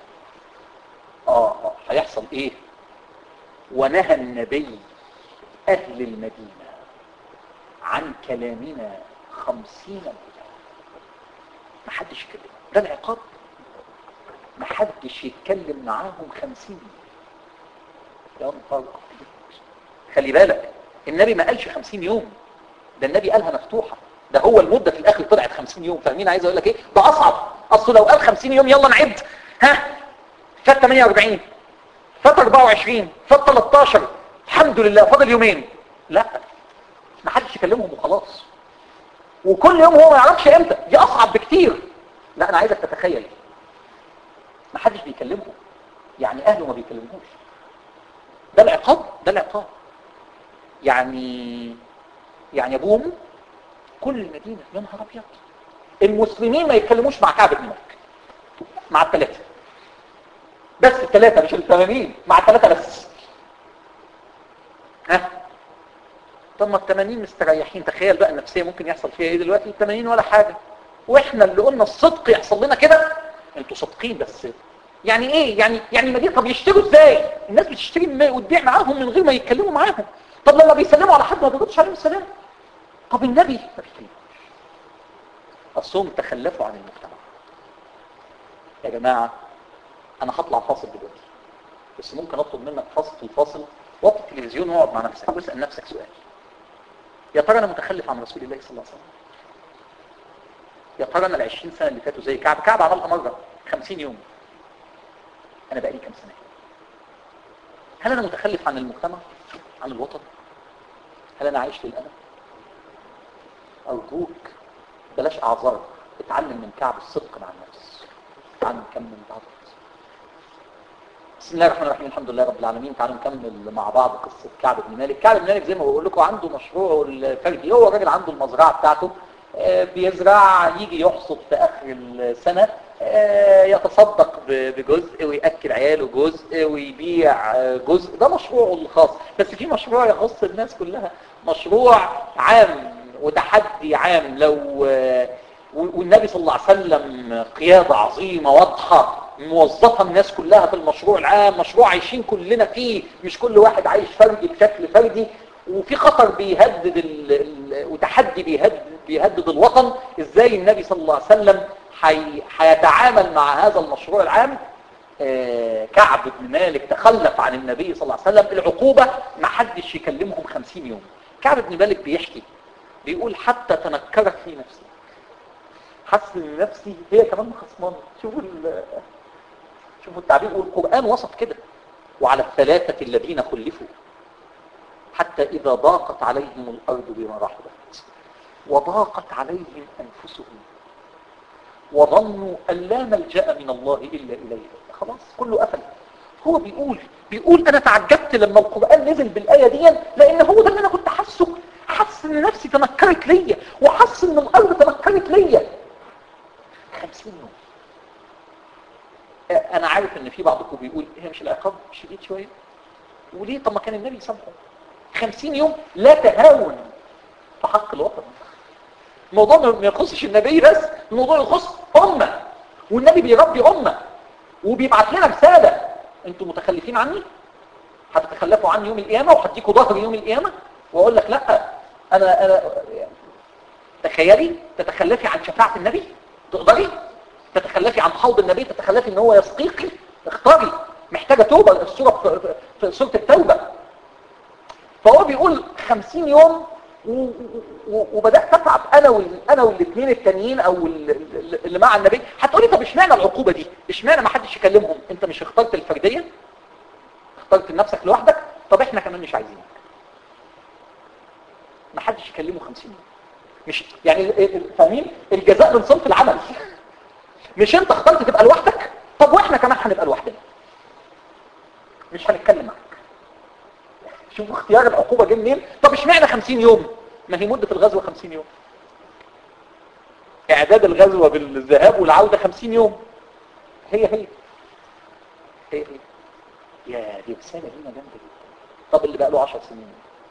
آه آه هيحصل إيه ونهى النبي أهل المدينة عن كلامنا خمسين هجرة ما حدش يتكلم ده العقاب ما حدش يتكلم معاهم خمسين يا نهار أبيض. خلي بالك النبي ما قالش خمسين يوم ده النبي قالها مفتوحة ده هو المدة في الآخر طلعت خمسين يوم فاهمين عايز أقول لك إيه ده أصعب أصله لو قال خمسين يوم يلا نعد ها فات 48 فات 24 فات 13 الحمد لله فاضل يومين لا ما حدش يكلمهم وخلاص وكل يوم هو ما يعرفش امتى دي اصعب بكتير لا انا عايزك تتخيل ما حدش بيكلمهم يعني اهله ما بيكلموش ده العقاب ده العقاب يعني يعني ابوه وامه كل المدينه يا نهار ابيض المسلمين ما يتكلموش مع كعب بن مالك مع الثلاثه بس الثلاثه مش الثمانين مع الثلاثه بس ها طب ما الثمانين مستريحين تخيل بقى النفسيه ممكن يحصل فيها ايه دلوقتي الثمانين ولا حاجه واحنا اللي قلنا الصدق يحصل لنا كده انتوا صادقين بس يعني ايه يعني يعني المدينه طب يشتروا ازاي الناس بتشتري م- وتبيع معاهم من غير ما يتكلموا معاهم طب لما بيسلموا على حد ما بيردش عليهم السلام طب النبي ما بيتكلمش اصلهم تخلفوا عن المجتمع يا جماعه انا هطلع فاصل دلوقتي بس ممكن اطلب منك فاصل في الفاصل وقت التلفزيون واقعد مع نفسك واسال نفسك سؤال يا ترى انا متخلف عن رسول الله صلى الله عليه وسلم يا ترى انا ال 20 سنه اللي فاتوا زي كعب كعب عملها مره 50 يوم انا بقالي كام سنه هل انا متخلف عن المجتمع عن الوطن هل انا عايش للألم ارجوك بلاش اعذار اتعلم من كعب الصدق مع النفس تعال نكمل بعض بسم الله الرحمن الرحيم الحمد لله رب العالمين تعالوا نكمل مع بعض قصة كعب بن مالك كعب بن مالك زي ما بقول لكم عنده مشروعه الفردي هو الراجل عنده المزرعة بتاعته آه، بيزرع يجي يحصد في آخر السنة آه، يتصدق ب- بجزء ويأكل عياله جزء ويبيع آه، جزء ده مشروعه الخاص بس في مشروع يخص الناس كلها مشروع عام وتحدي عام لو آه، والنبي صلى الله عليه وسلم قيادة عظيمة واضحة موظفة الناس كلها في المشروع العام مشروع عايشين كلنا فيه مش كل واحد عايش فردي بشكل فردي وفي خطر بيهدد ال... ال... وتحدي بيهدد, بيهدد الوطن ازاي النبي صلى الله عليه وسلم حي... هيتعامل مع هذا المشروع العام آه، كعب بن مالك تخلف عن النبي صلى الله عليه وسلم العقوبة ما حدش يكلمهم خمسين يوم كعب بن مالك بيحكي بيقول حتى تنكرت في نفسي حس ان نفسي هي كمان خصمانه شوفوا ال- شوفوا التعبير والقرآن وصف كده وعلى الثلاثة الذين خلفوا حتى إذا ضاقت عليهم الأرض بما رحبت وضاقت عليهم أنفسهم وظنوا أن لا ملجأ من الله إلا إليه خلاص كله قفل هو بيقول بيقول أنا تعجبت لما القرآن نزل بالآية دي لأن هو ده اللي أنا كنت حاسه حس إن نفسي تنكرت ليا وحس إن الأرض تنكرت ليا خمسين يوم انا عارف ان في بعضكم بيقول هي مش العقاب شديد شوية وليه طب ما كان النبي يسامحه خمسين يوم لا تهاون في حق الوطن الموضوع ما يخصش النبي بس الموضوع يخص أمة والنبي بيربي أمة وبيبعت لنا رسالة انتوا متخلفين عني هتتخلفوا عني يوم القيامة وهديكوا ظهر يوم القيامة واقول لك لا انا انا تخيلي تتخلفي عن شفاعة النبي تقدري تتخلفي عن حوض النبي تتخلفي ان هو يسقيكي اختاري محتاجة توبة السورة في, في سورة التوبة فهو بيقول خمسين يوم و- و- وبدأت اتعب انا وال... انا والاثنين التانيين او ال- ال- اللي مع النبي هتقولي طب اشمعنى العقوبة دي اشمعنى ما حدش يكلمهم انت مش اخترت الفردية اخترت لنفسك لوحدك طب احنا كمان مش عايزينك ما حدش يكلمه خمسين يوم مش يعني ال- ال- فاهمين الجزاء من صنف العمل مش انت اخترت تبقى لوحدك طب واحنا كمان هنبقى لوحدنا مش هنتكلم معاك شوفوا اختيار العقوبة جه منين طب اشمعنى 50 يوم ما هي مدة الغزوة 50 يوم اعداد الغزوة بالذهاب والعودة 50 يوم هي هي هي هي يا دي رسالة لينا جامدة جدا طب اللي بقى له 10 سنين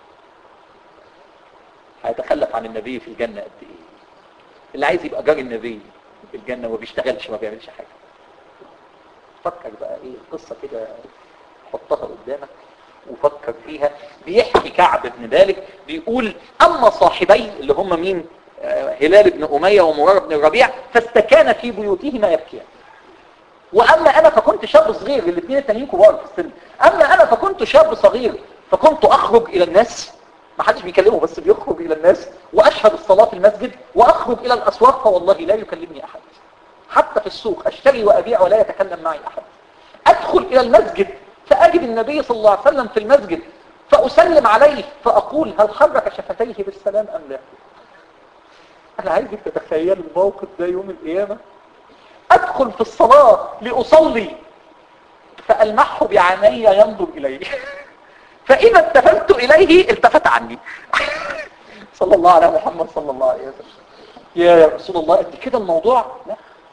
هيتخلف عن النبي في الجنة قد ايه اللي عايز يبقى جار النبي في الجنة وما بيشتغلش ما بيعملش حاجة فكر بقى ايه القصة كده حطها قدامك وفكر فيها بيحكي كعب بن مالك بيقول اما صاحبي اللي هم مين آه، هلال بن امية ومرار بن الربيع فاستكان في بيوتهما يبكيان واما انا فكنت شاب صغير الاثنين التانيين كبار في السن اما انا فكنت شاب صغير فكنت اخرج الى الناس ما حدش بيكلمه بس بيخرج الى الناس واشهد الصلاة في المسجد واخرج الى الاسواق فوالله لا يكلمني احد حتى في السوق اشتري وابيع ولا يتكلم معي احد ادخل الى المسجد فاجد النبي صلى الله عليه وسلم في المسجد فاسلم عليه فاقول هل حرك شفتيه بالسلام ام لا انا عايزك تتخيل الموقف ده يوم القيامة ادخل في الصلاة لاصلي فالمحه بعيني ينظر الي فإذا التفت إليه التفت عني صلى الله على محمد صلى الله عليه وسلم يا رسول الله قد كده الموضوع لا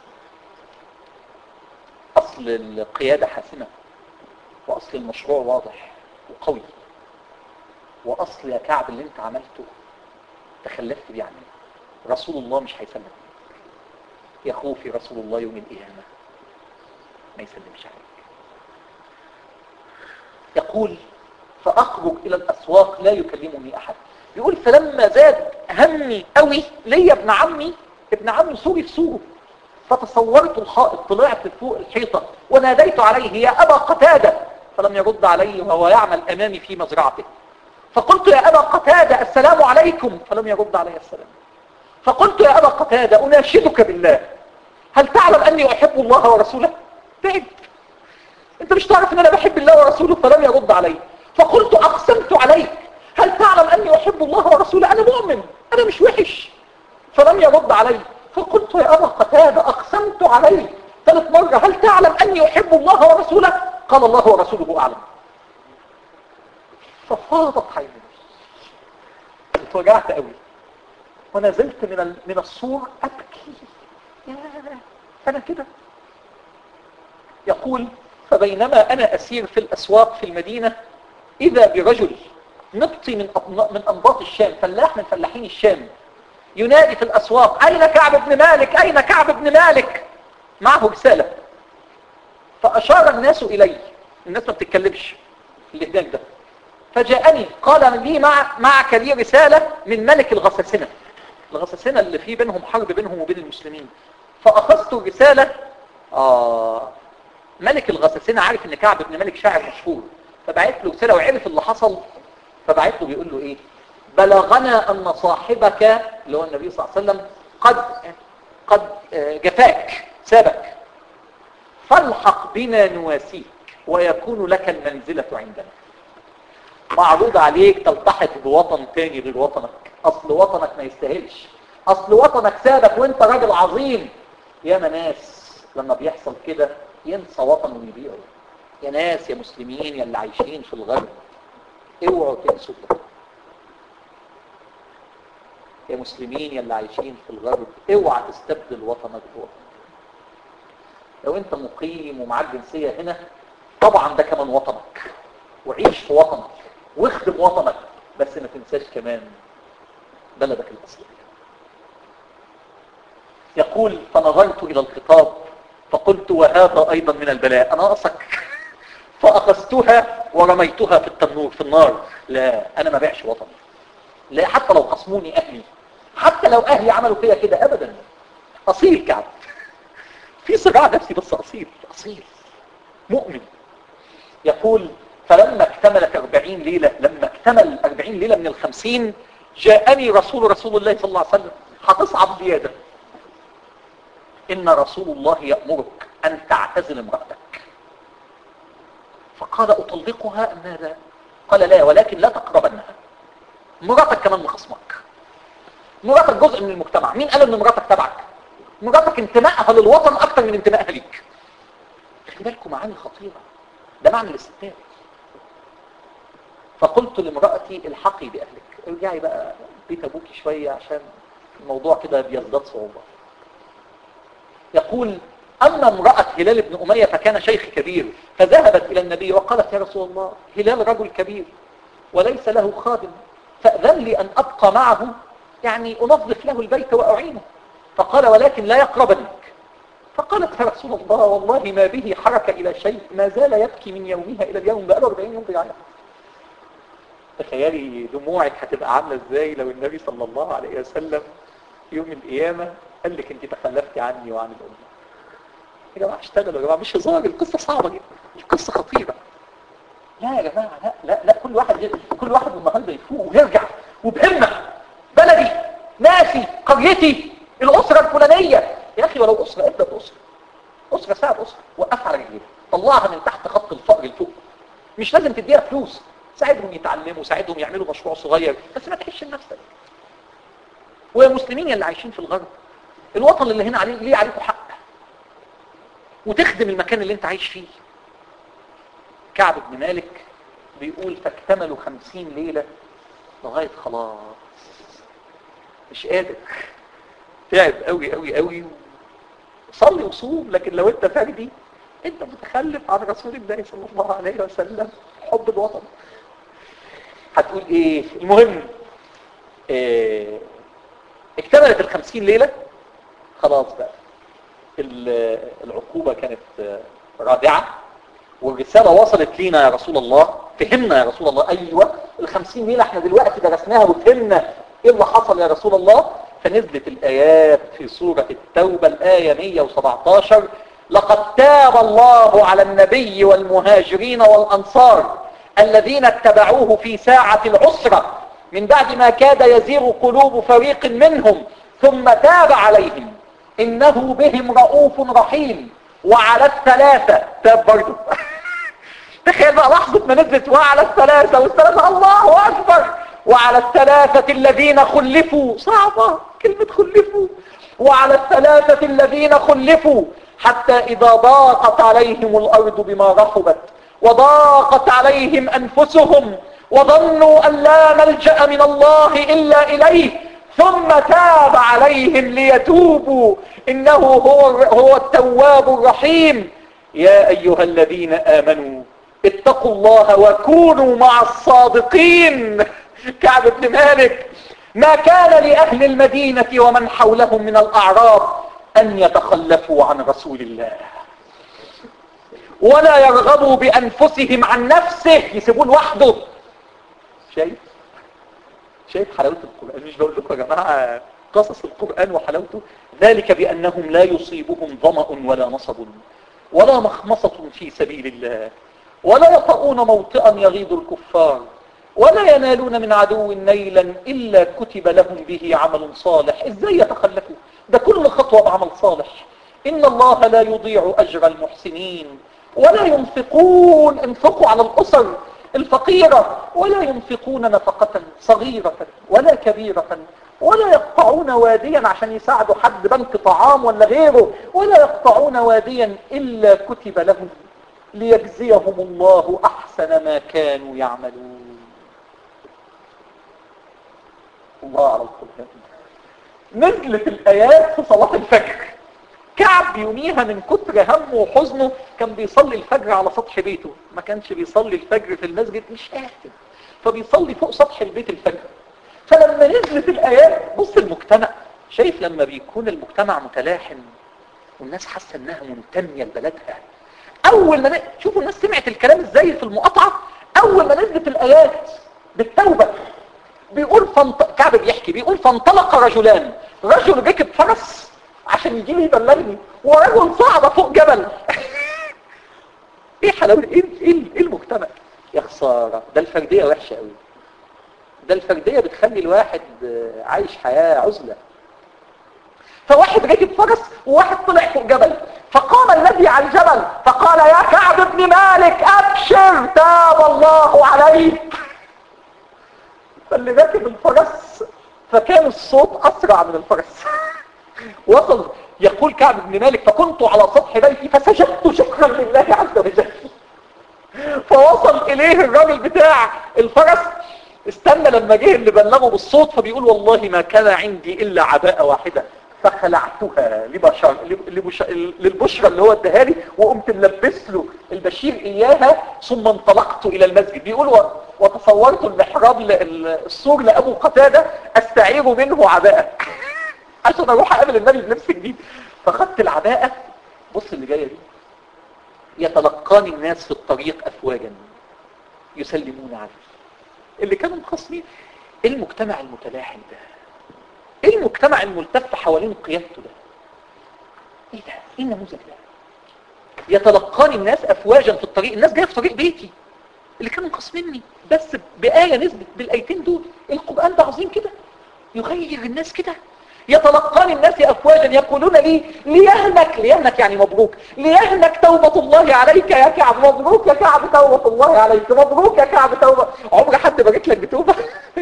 أصل القيادة حاسمة وأصل المشروع واضح وقوي وأصل يا كعب اللي انت عملته تخلفت بيه عني رسول الله مش هيسلم يا خوفي رسول الله يوم القيامة ما يسلمش عليك يقول فأخرج إلى الأسواق لا يكلمني أحد يقول فلما زاد همي قوي ليا ابن عمي ابن عمي سوري في سوره فتصورت الحائط طلعت فوق الحيطة وناديت عليه يا أبا قتادة فلم يرد علي وهو يعمل أمامي في مزرعته فقلت يا أبا قتادة السلام عليكم فلم يرد علي السلام فقلت يا أبا قتادة أناشدك بالله هل تعلم أني أحب الله ورسوله بعد أنت مش تعرف أن أنا بحب الله ورسوله فلم يرد علي فقلت أقسمت عليك هل تعلم أني أحب الله ورسوله أنا مؤمن أنا مش وحش فلم يرد علي فقلت يا أبا قتادة أقسمت عليك ثالث مرة هل تعلم أني أحب الله ورسوله قال الله ورسوله أعلم ففاضت عيني اتوجعت قوي ونزلت من من السور أبكي يا أنا كده يقول فبينما أنا أسير في الأسواق في المدينة إذا برجل نبطي من من أنباط الشام فلاح من فلاحين الشام ينادي في الأسواق أين كعب بن مالك أين كعب بن مالك معه رسالة فأشار الناس إلي الناس ما بتتكلمش اللي هناك ده فجاءني قال لي مع معك لي رسالة من ملك الغساسنة الغساسنة اللي في بينهم حرب بينهم وبين المسلمين فأخذت الرسالة آه ملك الغساسنة عارف ان كعب بن مالك شاعر مشهور فبعت له رسالة وعرف اللي حصل فبعت له بيقول له ايه بلغنا ان صاحبك اللي هو النبي صلى الله عليه وسلم قد قد جفاك سابك فالحق بنا نواسيك ويكون لك المنزلة عندنا معروض عليك تلتحق بوطن تاني غير وطنك اصل وطنك ما يستاهلش اصل وطنك سابك وانت راجل عظيم يا ناس لما بيحصل كده ينسى وطنه ويبيعه يا ناس يا مسلمين يا اللي عايشين في الغرب اوعوا تنسوا كده يا مسلمين يا اللي عايشين في الغرب اوعى تستبدل وطنك بوطنك لو انت مقيم ومعاك جنسية هنا طبعا ده كمان وطنك وعيش في وطنك واخدم وطنك بس ما تنساش كمان بلدك الأصلية يقول فنظرت إلى الخطاب فقلت وهذا أيضا من البلاء أنا أصك فأخذتها ورميتها في التنور في النار لا أنا ما بيعش وطني لا حتى لو خصموني أهلي حتى لو أهلي عملوا فيا كده أبدا أصيل كعب في صراع نفسي بس أصيل أصيل مؤمن يقول فلما اكتملت أربعين ليلة لما اكتمل أربعين ليلة من الخمسين جاءني رسول رسول الله صلى الله عليه وسلم هتصعب زيادة إن رسول الله يأمرك أن تعتزل امرأتك فقال أطلقها أم ماذا قال لا ولكن لا تقربنها مراتك كمان مخصمك مراتك جزء من المجتمع مين قال ان مراتك تبعك مراتك انتمائها للوطن اكتر من انتمائها ليك خلي بالكم معاني خطيرة ده معنى الاستثناء فقلت لامرأتي الحقي بأهلك ارجعي بقى بيت ابوكي شوية عشان الموضوع كده بيزداد صعوبة يقول أما امرأة هلال بن أمية فكان شيخ كبير فذهبت إلى النبي وقالت يا رسول الله هلال رجل كبير وليس له خادم فأذن لي أن أبقى معه يعني أنظف له البيت وأعينه فقال ولكن لا يقربنك فقالت يا رسول الله والله ما به حركة إلى شيء ما زال يبكي من يومها إلى اليوم بقاله 40 يوم بيعيط تخيلي دموعك هتبقى عاملة ازاي لو النبي صلى الله عليه وسلم يوم القيامة قال لك انت تخلفتي عني وعن الأمة يا جماعة اشتغلوا يا جماعة مش هزار القصة صعبة جدا القصة خطيرة لا يا جماعة لا لا لا كل واحد كل واحد النهارده يفوق ويرجع وبهمة بلدي ناسي قريتي الأسرة الفلانية يا أخي ولو أسرة ابدأ بأسرة أسرة ساعد أسرة وقف على رجليها طلعها من تحت خط الفقر لفوق مش لازم تديها فلوس ساعدهم يتعلموا ساعدهم يعملوا مشروع صغير بس ما تحش لنفسك ويا مسلمين اللي عايشين في الغرب الوطن اللي هنا عليه ليه عليكم حق وتخدم المكان اللي انت عايش فيه كعب بن مالك بيقول فاكتملوا خمسين ليلة لغاية خلاص مش قادر تعب قوي قوي قوي صلي وصوم لكن لو انت فردي انت متخلف عن رسول الله صلى الله عليه وسلم حب الوطن هتقول ايه المهم اه اكتملت الخمسين ليلة خلاص بقى العقوبة كانت رادعة والرسالة وصلت لينا يا رسول الله فهمنا يا رسول الله ايوه الخمسين ليلة احنا دلوقتي درسناها وفهمنا ايه اللي حصل يا رسول الله فنزلت الآيات في سورة التوبة الآية 117 لقد تاب الله على النبي والمهاجرين والأنصار الذين اتبعوه في ساعة العسرة من بعد ما كاد يزيغ قلوب فريق منهم ثم تاب عليهم إنه بهم رؤوف رحيم وعلى الثلاثة تاب برضه تخيل بقى لحظة ما نزلت وعلى الثلاثة والثلاثة الله أكبر وعلى الثلاثة الذين خلفوا صعبة كلمة خلفوا وعلى الثلاثة الذين خلفوا حتى إذا ضاقت عليهم الأرض بما رحبت وضاقت عليهم أنفسهم وظنوا أن لا ملجأ من الله إلا إليه ثم تاب عليهم ليتوبوا إنه هو, هو التواب الرحيم يا أيها الذين آمنوا اتقوا الله وكونوا مع الصادقين كعب بن مالك ما كان لأهل المدينة ومن حولهم من الأعراب أن يتخلفوا عن رسول الله ولا يرغبوا بأنفسهم عن نفسه يسيبوه لوحده شايف شايف حلاوة القرآن مش بقول لكم يا جماعة قصص القرآن وحلاوته ذلك بأنهم لا يصيبهم ظمأ ولا نصب ولا مخمصة في سبيل الله ولا يطؤون موطئا يغيظ الكفار ولا ينالون من عدو نيلا إلا كتب لهم به عمل صالح إزاي يتخلفوا ده كل خطوة بعمل صالح إن الله لا يضيع أجر المحسنين ولا ينفقون انفقوا على الأسر الفقيرة ولا ينفقون نفقة صغيرة ولا كبيرة ولا يقطعون واديا عشان يساعدوا حد بنك طعام ولا غيره ولا يقطعون واديا إلا كتب لهم ليجزيهم الله أحسن ما كانوا يعملون الله على القرآن نزلت الآيات في صلاة الفجر كعب يوميها من كتر همه وحزنه كان بيصلي الفجر على سطح بيته ما كانش بيصلي الفجر في المسجد مش قادر فبيصلي فوق سطح البيت الفجر فلما نزلت الآيات بص المجتمع شايف لما بيكون المجتمع متلاحم والناس حاسة انها منتمية لبلدها اول ما ن... شوفوا الناس سمعت الكلام ازاي في المقاطعة اول ما نزلت الايات بالتوبة بيقول فانط... كعب بيحكي بيقول فانطلق رجلان رجل ركب فرس عشان يجي لي يبلغني ورجل صعد فوق جبل ايه حلاوه ايه ايه ايه المجتمع يا خساره ده الفرديه وحشه قوي ده الفرديه بتخلي الواحد عايش حياه عزله فواحد ركب فرس وواحد طلع فوق جبل فقام الذي على الجبل فقال يا كعب بن مالك ابشر تاب الله عليك فاللي راكب الفرس فكان الصوت اسرع من الفرس وصل يقول كعب بن مالك فكنت على سطح بيتي فسجدت شكرا لله عز وجل فوصل اليه الراجل بتاع الفرس استنى لما جه اللي بلغه بالصوت فبيقول والله ما كان عندي الا عباءة واحدة فخلعتها لبشر لبش... للبشرى اللي هو اداها لي وقمت ملبس له البشير اياها ثم انطلقت الى المسجد بيقول و... وتصورت المحراب ل... السور لابو قتاده استعير منه عباءه عشان اروح اقابل النبي بنفس جديد فخدت العباءه بص اللي جايه دي يتلقاني الناس في الطريق افواجا يسلمون علي اللي كانوا مخصمين ايه المجتمع المتلاحم ده ايه المجتمع الملتف حوالين قيادته ده ايه ده ايه النموذج ده يتلقاني الناس افواجا في الطريق الناس جايه في طريق بيتي اللي كانوا مخصميني بس بآية نزلت بالايتين دول القرآن ده عظيم كده يغير الناس كده يتلقاني الناس افواجا يقولون لي ليهنك ليهنك يعني مبروك ليهنك توبة الله عليك يا كعب مبروك يا كعب توبة الله عليك مبروك يا كعب توبة عمر حد بارك لك بتوبة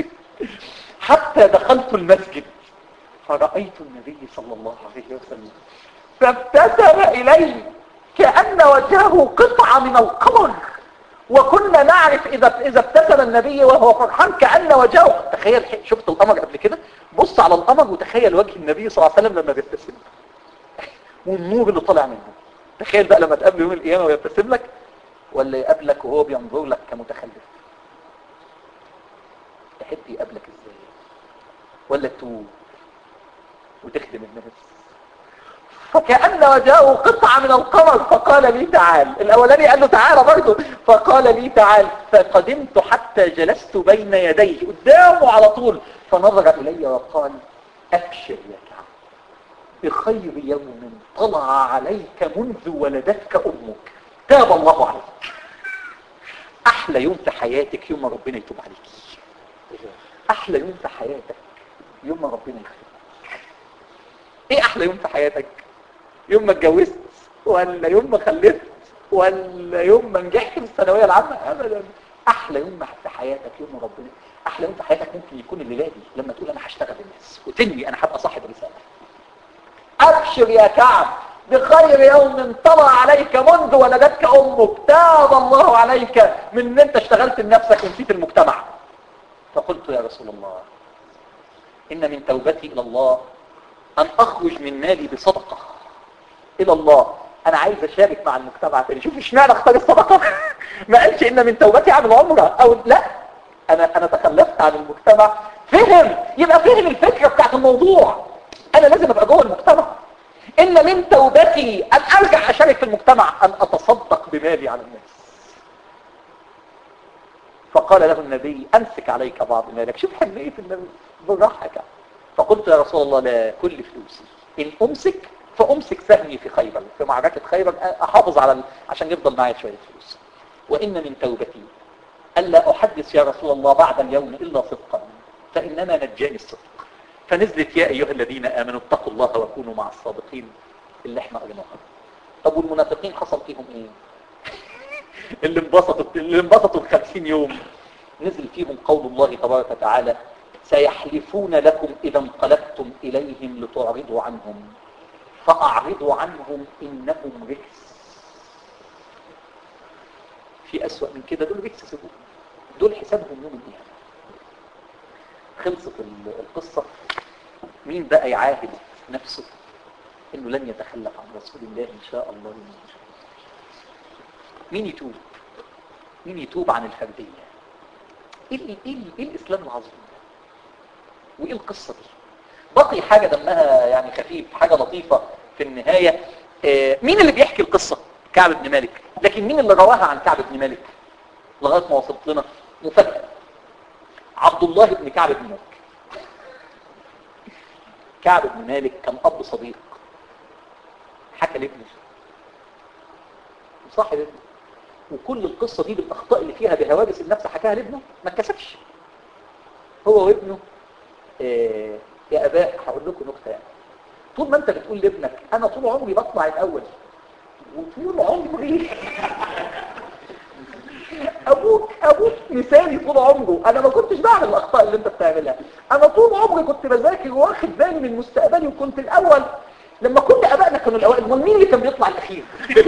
حتى دخلت المسجد فرأيت النبي صلى الله عليه وسلم فابتسم إلي كأن وجهه قطعة من القمر وكنا نعرف اذا اذا ابتسم النبي وهو فرحان كان وجهه تخيل شفت القمر قبل كده بص على القمر وتخيل وجه النبي صلى الله عليه وسلم لما بيبتسم والنور اللي طالع منه تخيل بقى لما تقابله يوم القيامه ويبتسم لك ولا يقابلك وهو بينظر لك كمتخلف تحب يقابلك ازاي ولا تتوب وتخدم الناس فكأن وجاءه قطعة من القمر فقال لي تعال الأولاني قال له تعال برضه فقال لي تعال فقدمت حتى جلست بين يديه قدامه على طول فنظر إلي وقال أبشر يا كعب بخير يوم طلع عليك منذ ولدتك أمك تاب الله عليك أحلى يوم في حياتك يوم ما ربنا يتوب عليك أحلى يوم في حياتك يوم ما ربنا يخليك ايه احلى يوم في حياتك يوم ما اتجوزت ولا يوم ما خلفت ولا يوم ما نجحت في الثانويه العامه ابدا احلى يوم في حياتك يوم ما ربنا احلى يوم في حياتك ممكن يكون الليله دي لما تقول انا هشتغل للناس وتنوي انا هبقى صاحب رساله ابشر يا كعب بخير يوم طلع عليك منذ ولدتك امك تاب الله عليك من ان انت اشتغلت لنفسك ونسيت المجتمع فقلت يا رسول الله ان من توبتي الى الله ان اخرج من مالي بصدقة الى الله انا عايز اشارك مع المجتمع تاني شوف اشمعنى اختار الصدقة ما قالش ان من توبتي اعمل عمرة او لا انا انا تخلفت عن المجتمع فهم يبقى فهم الفكرة بتاعت الموضوع انا لازم ابقى جوه المجتمع ان من توبتي ان ارجع اشارك في المجتمع ان اتصدق بمالي على الناس فقال له النبي امسك عليك بعض مالك شوف حنية النبي بالراحة كده فقلت يا رسول الله لا كل فلوسي ان امسك فامسك سهمي في خيبر في معركة خيبر احافظ على ال... عشان يفضل معي شوية فلوس وان من توبتي الا احدث يا رسول الله بعد اليوم الا صدقا فانما نجاني الصدق فنزلت يا ايها الذين امنوا اتقوا الله وكونوا مع الصادقين اللي احنا قريناها طب والمنافقين حصل فيهم ايه اللي انبسطوا اللي انبسطوا ب 50 يوم نزل فيهم قول الله تبارك وتعالى سيحلفون لكم إذا انقلبتم إليهم لتعرضوا عنهم فأعرضوا عنهم إنهم رجس في أسوأ من كده دول رجس سبوه دول حسابهم يوم القيامة خلصت القصة مين بقى يعاهد نفسه انه لن يتخلف عن رسول الله ان شاء الله يوم مين يتوب مين يتوب عن الفردية ايه, إيه, إيه, إيه الاسلام العظيم وايه القصة دي بقي حاجة دمها يعني خفيف حاجة لطيفة في النهاية آه مين اللي بيحكي القصة كعب بن مالك لكن مين اللي رواها عن كعب بن مالك لغاية ما وصلت لنا مفاجأة عبد الله بن كعب بن مالك كعب بن مالك كان أب صديق حكى لابنه صاحب ابنه وكل القصة دي بالأخطاء اللي فيها بهواجس النفس حكاها لابنه ما اتكسفش هو وابنه إيه يا اباء هقول لكم نكته يعني طول ما انت بتقول لابنك انا طول عمري بطلع الاول وطول عمري ابوك ابوك مثالي طول عمره انا ما كنتش بعمل الاخطاء اللي انت بتعملها انا طول عمري كنت بذاكر واخد بالي من مستقبلي وكنت الاول لما كل ابائنا كانوا الاوائل امال مين اللي كان بيطلع الاخير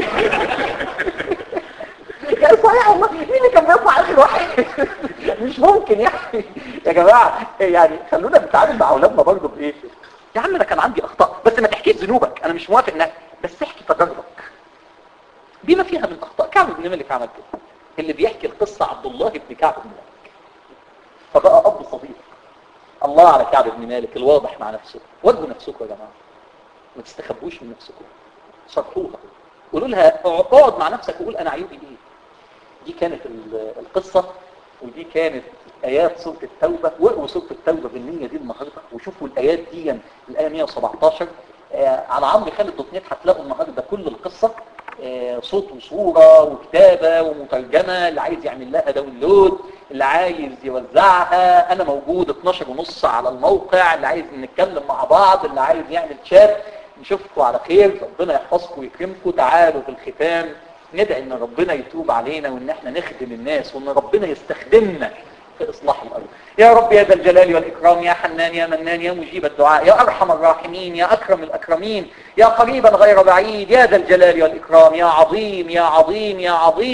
يعني صحيح والله مين اللي كان بيطلع اخر واحد مش ممكن يعني يا جماعه يعني خلونا نتعامل مع اولادنا برضه بايه يا عم انا كان عندي اخطاء بس ما تحكيش ذنوبك انا مش موافق انك بس احكي تجاربك بما فيها من اخطاء كعب بن مالك عمل كده اللي بيحكي القصه عبد الله بن كعب بن مالك فبقى اب صديق الله على كعب بن مالك الواضح مع نفسه واجهوا نفسكم يا جماعه ما تستخبوش من نفسكم صرحوها قولوا لها اقعد مع نفسك وقول انا عيوبي ايه دي كانت القصة ودي كانت آيات سورة التوبة وقروا سورة التوبة بالنية دي النهاردة وشوفوا الآيات دي الآية 117 آه على عمرو خالد دوت نت هتلاقوا النهاردة كل القصة آه صوت وصورة وكتابة ومترجمة اللي عايز يعمل لها داونلود اللي عايز يوزعها أنا موجود 12 ونص على الموقع اللي عايز نتكلم مع بعض اللي عايز يعمل شات نشوفكم على خير ربنا يحفظكم ويكرمكم تعالوا في الختام ندعي ان ربنا يتوب علينا وان احنا نخدم الناس وان ربنا يستخدمنا في اصلاح الارض يا رب يا ذا الجلال والاكرام يا حنان يا منان يا مجيب الدعاء يا ارحم الراحمين يا اكرم الاكرمين يا قريبا غير بعيد يا ذا الجلال والاكرام يا عظيم يا عظيم يا عظيم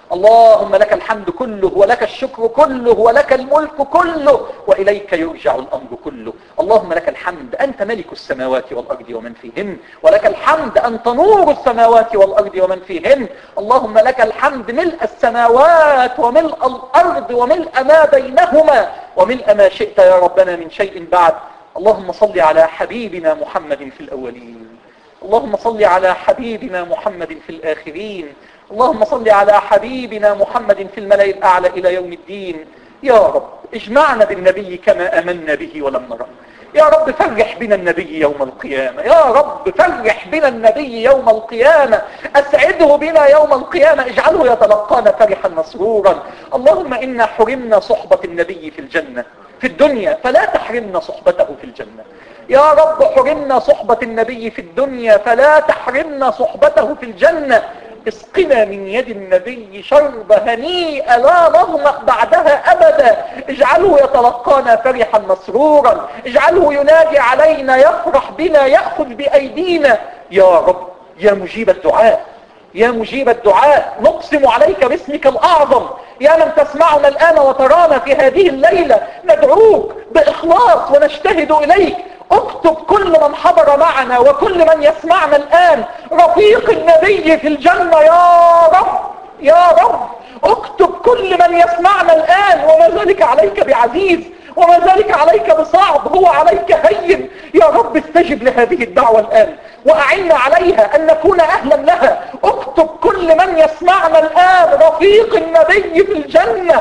اللهم لك الحمد كله ولك الشكر كله ولك الملك كله وإليك يرجع الأمر كله اللهم لك الحمد أنت ملك السماوات والأرض ومن فيهن ولك الحمد أنت نور السماوات والأرض ومن فيهن اللهم لك الحمد ملء السماوات وملء الأرض وملء ما بينهما وملء ما شئت يا ربنا من شيء بعد اللهم صل على حبيبنا محمد في الأولين اللهم صل على حبيبنا محمد في الآخرين اللهم صل على حبيبنا محمد في الملأ الأعلى إلى يوم الدين يا رب اجمعنا بالنبي كما أمنا به ولم نره يا رب فرح بنا النبي يوم القيامة يا رب فرح بنا النبي يوم القيامة أسعده بنا يوم القيامة اجعله يتلقانا فرحا مسرورا اللهم إنا حرمنا صحبة النبي في الجنة في الدنيا فلا تحرمنا صحبته في الجنة يا رب حرمنا صحبة النبي في الدنيا فلا تحرمنا صحبته في الجنة اسقنا من يد النبي شرب هنيئة لا نظمأ بعدها أبدا اجعله يتلقانا فرحا مسرورا اجعله ينادي علينا يفرح بنا يأخذ بأيدينا يا رب يا مجيب الدعاء يا مجيب الدعاء نقسم عليك باسمك الأعظم يا من تسمعنا الآن وترانا في هذه الليلة ندعوك بإخلاص ونجتهد إليك اكتب كل من حضر معنا وكل من يسمعنا الآن رفيق النبي في الجنة يا رب يا رب اكتب كل من يسمعنا الآن وما ذلك عليك بعزيز وما ذلك عليك بصعب هو عليك هين يا رب استجب لهذه الدعوة الآن وأعنا عليها أن نكون أهلا لها اكتب كل من يسمعنا الآن رفيق النبي في الجنة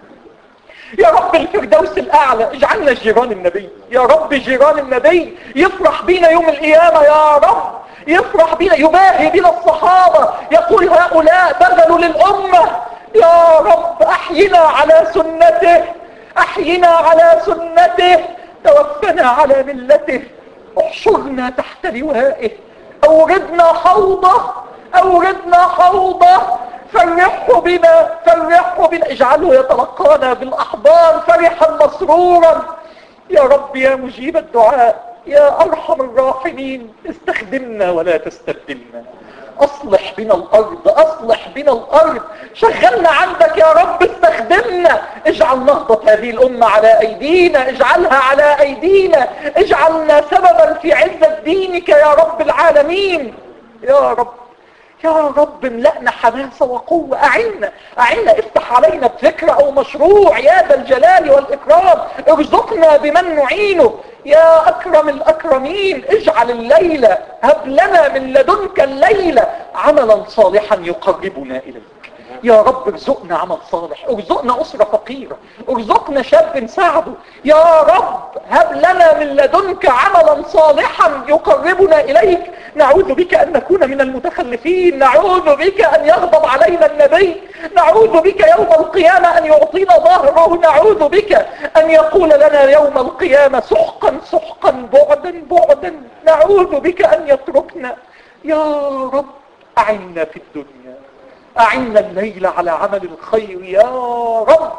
يا رب الفردوس الأعلى اجعلنا جيران النبي يا رب جيران النبي يفرح بينا يوم القيامة يا رب يفرح بينا يباهي بنا الصحابة يقول هؤلاء بذلوا للأمة يا رب أحينا على سنته أحينا على سنته توفنا على ملته احشرنا تحت لوائه أوردنا حوضه أوردنا حوضه فرحه بنا فرحه بنا اجعله يتلقانا بالأحضان فرحا مسرورا يا رب يا مجيب الدعاء يا أرحم الراحمين استخدمنا ولا تستبدلنا أصلح بنا الأرض أصلح بنا الأرض شغلنا عندك يا رب استخدمنا اجعل نهضة هذه الأمة على أيدينا اجعلها على أيدينا اجعلنا سببا في عزة دينك يا رب العالمين يا رب يا رب املأنا حماسة وقوة أعنا أعنا افتح علينا بفكرة أو مشروع يا ذا الجلال والإكرام ارزقنا بمن نعينه يا أكرم الأكرمين اجعل الليلة هب لنا من لدنك الليلة عملا صالحا يقربنا إليك يا رب ارزقنا عمل صالح ارزقنا أسرة فقيرة ارزقنا شاب نساعده يا رب هب لنا من لدنك عملا صالحا يقربنا إليك نعوذ بك أن نكون من المتخلفين نعوذ بك أن يغضب علينا النبي نعوذ بك يوم القيامة أن يعطينا ظهره نعوذ بك أن يقول لنا يوم القيامة سحقا سحقا بعدا بعدا نعوذ بك أن يتركنا يا رب أعنا في الدنيا أعنا الليل على عمل الخير يا رب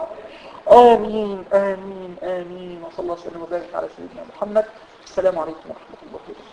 آمين آمين آمين وصلى الله وسلم وبارك على سيدنا محمد السلام عليكم ورحمة الله وبركاته